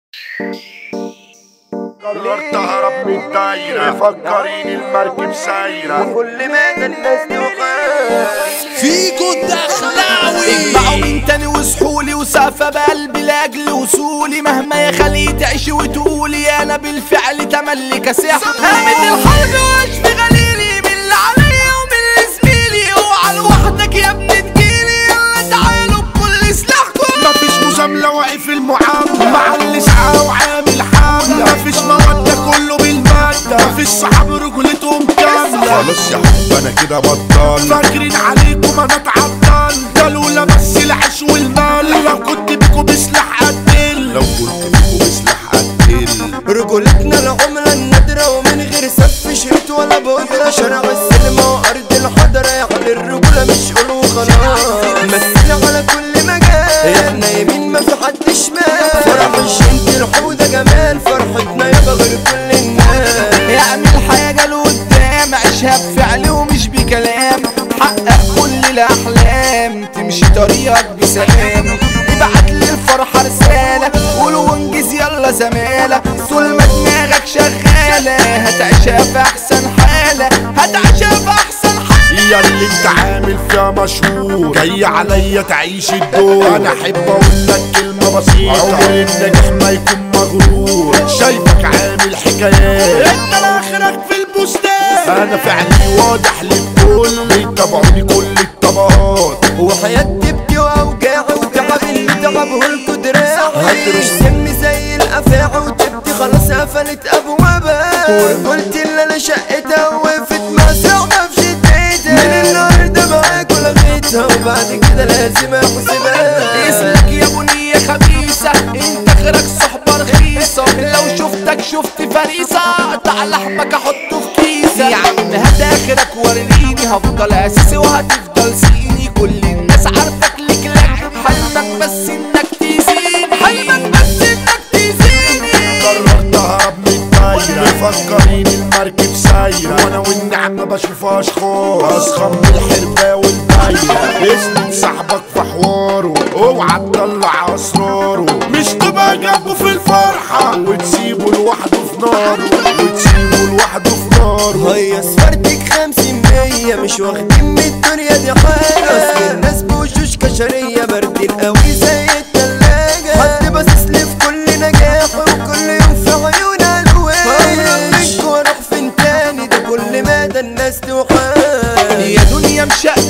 قررت اهرب من الدايرة مفكرين المركب سايرة كل ما الناس توقع فيكو الدخلاوي اجمعوا من تاني وصحولي وسقفة بقلبي لاجل وصولي مهما يا خلي تعيشي وتقولي انا بالفعل تملي كسيح قامت الحرب واشفي غليلي من اللي عليا ومن اللي زميلي اوعى لوحدك يا ابني تجيلي يلا تعالوا بكل سلاحكم مفيش مجاملة واقف المعاملة مع الإسعاف وعامل حملة مفيش مودة كله بالمادة مفيش صحاب رجولتهم كاملة خلاص يا حب أنا كده بطل فاكرين عليكم أنا اتعطل ده لولا بس العيش والمال لو كنت بيكوا بسلاح قتل لو كنت بيكوا بسلاح قتل رجولتنا العملة النادرة ومن غير سف شريط ولا بودرة شارع السينما وأرض الحضرة يعني الرجولة مش قولوا خلاص مسينا على كل مجال احنا يمين ما في حد شمال فرح الشنت الحودة جمال فرحتنا يابا غير كل الناس اعمل حاجة لقدام عيشها بفعل ومش بكلام حقق كل الأحلام تمشي طريقك بسلام ابعت للفرحة رسالة قول وانجز يلا زمالة طول ما دماغك شغالة هتعيشها في أحسن حالة هتعيشها في أحسن حالة يا اللي انت عامل فيها مشهور جاي عليا تعيش الدور انا احب اقول لك كلمه بسيطه عمر النجاح ما يكون مغرور شايفك عامل حكايات انت اخرك في البستان انا فعلي واضح للكل بيتابعوني كل الطبقات وحياة تبكي واوجاعي وتعب اللي تعبه الكدراعي هترش سم زي الافاعي وتبكي خلاص قفلت ابوابها ورجولتي اللي انا شقتها وقفت مع ساعة في شدتها من النهارده معاك ولغيتها وبعد كده لازم احسبها اسمك يا بنية خبيثة انت اخرك صحبة رخيصة لو شفتك شفت فريسة قطع لحمك احطه في كيسة يا عم هات اخرك وريني هفضل اساسي وهتفضل سيني كل الناس عارفك ليك لك حلمك بس انك تيزيني حلمك بس انك تيزيني قررت اهرب من الدايرة مفكرين المركب سايرة وانا والنعم ما بشوفهاش خالص اسخن من الحرفة والدايرة اسند صاحبك في حواره اوعى تطلع اسراره مش تبقى جنبه في الفرحة وتسيبه لوحده في ناره وتسيبه لوحده في ناره هيا سفرتك خمسين مية مش واخدين من الدنيا دي حاجة اصل الناس بوشوش كشرية باردين قوي زي التلاجة حد باصص لي في كل نجاح وكل يوم في عيون الوان منك واروح فين تاني ده كل مدى الناس توحان يا دنيا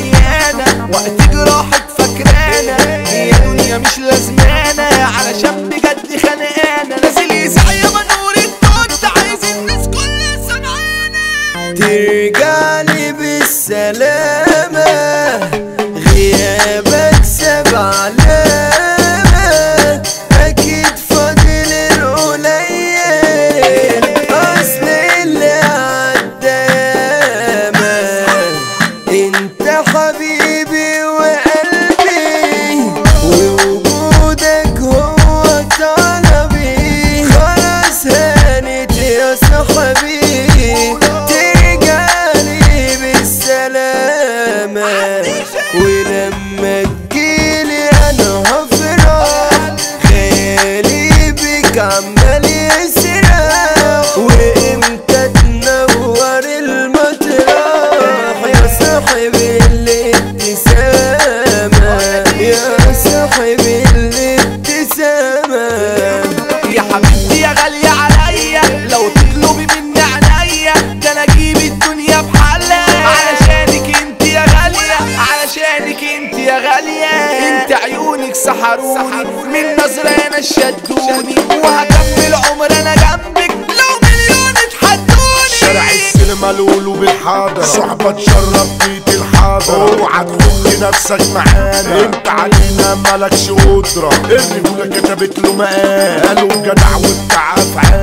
مشقيانة وقت جراحك فاكرانة يا دنيا مش لازمانة علشان بجد خانقانة نازل يزعق يا منور التوت عايز الناس كلها سمعانة ترجع لي بالسلامة غيابك سبع علامة أكيد فاضل القليل أصل اللي عدى ياما انت حبيبي وقلبي ووجودك هو طلبي خلاص هانت يا صاحبي ترجعلي بالسلامة ولما تجيلي انا هفرح خيالي بك عمال يسرح وامتى تنور المطرح يا صاحبي الابتسامة يا صاحبي الابتسامة يا حبيبتي يا غالية عليا لو تطلبي مني عينيا ده انا اجيب الدنيا بحالها علشانك انت يا غالية علشانك انت يا غالية انت عيونك سحروني من نظرة انا شدوني وهكمل عمر انا جنبك لو مليون اتحدوني شارع السينما لولو بالحاضر صحبة تشرب بيت الحاضر اوعى تخد نفسك معانا انت علينا مالكش قدرة الرجولة كتبت له مقال قالوا جدع وبتاع افعال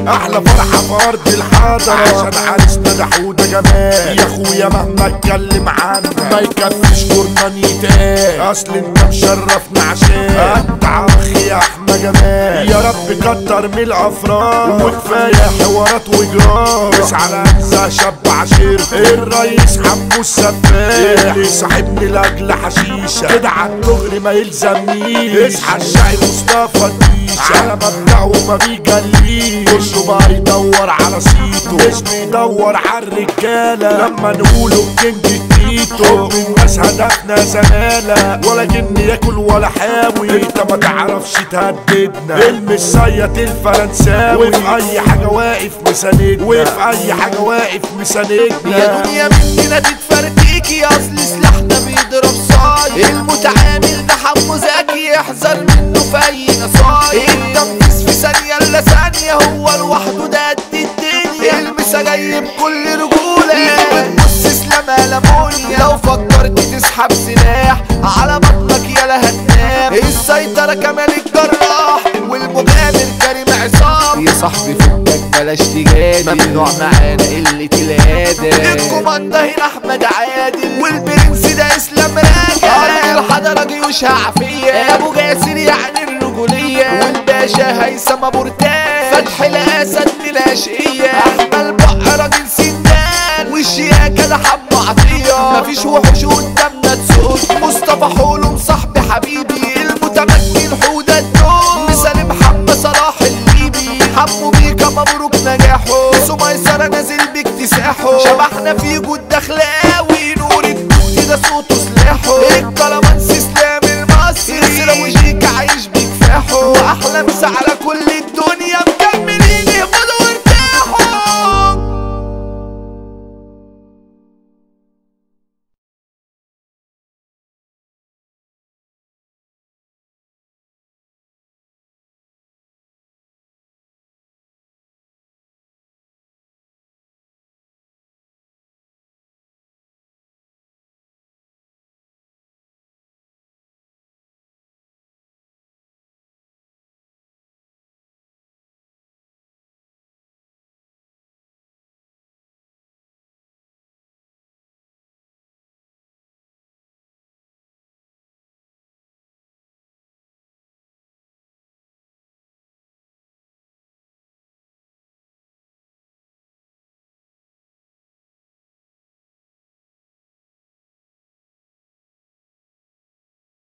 احلى فرحة في ارض الحضرة عشان عرسنا ده حودة جمال يا اخويا مهما اتكلم عنك ما يكفيش جرنان يتقال اصل انت مشرفنا عشان انت عمخي يا احمد جمال يا رب كتر من الافراح وكفايه حوارات وجرام بس على اجزاء شاب عشير الرئيس حبه السفاح اللي صاحبني لاجل حشيشه كده عالدغري ما يلزمنيش اصحى الشاعر مصطفى الديشه على مبدأه ما بيجليش كله بقى يدور على صيته مش بيدور على الرجاله لما نقوله الكينج التيتو الناس هدفنا زمالة ولا جن ياكل ولا حاوي انت ما تعرفش تهددنا المسيط الفرنساوي وفي اي حاجة واقف مساندنا وفي اي حاجة واقف مساندنا يا دنيا مننا تتفرتيكي اصل سلاحنا بيضرب صايع المتعامل ده حمو زكي يحذر منه في اي نصايح التنفيذ في ثانية الا ثانية هو لوحده ده قد الدنيا المسا جاي بكل رجولة بتبص اسلام لمونيا لو فكرت تسحب سلاح على بطنك يالا هتنام السيطرة كمال الجراح والمغامر كريم عصام يا صاحبي فكك بلاش تجادل ممنوع معانا قلة الادب الكوماندا هنا احمد عادل والبرنس ده اسلام راجع ارض الحضرة جيوشها عافية ابو جاسر يعني الرجولية والباشا هيثم ابو رتان فتح الاسد للاشقية احمد بقى راجل سندان والشياكة ده حب عطية مفيش وحوش قدامنا تسود مصطفى حولم صاحبي حبيبي المتمكن حودة الدول مثال محمد صلاح الليبي حمو بيكا مبروك نجاحه سميسرة نازل باكتساحه شبحنا في جود دخلاوي نور الجود ده صوته سلاحه الكلامانس اسلام المصري سيرة وجيك عايش بكفاحه واحلى مسا على كل الدنيا مكافحه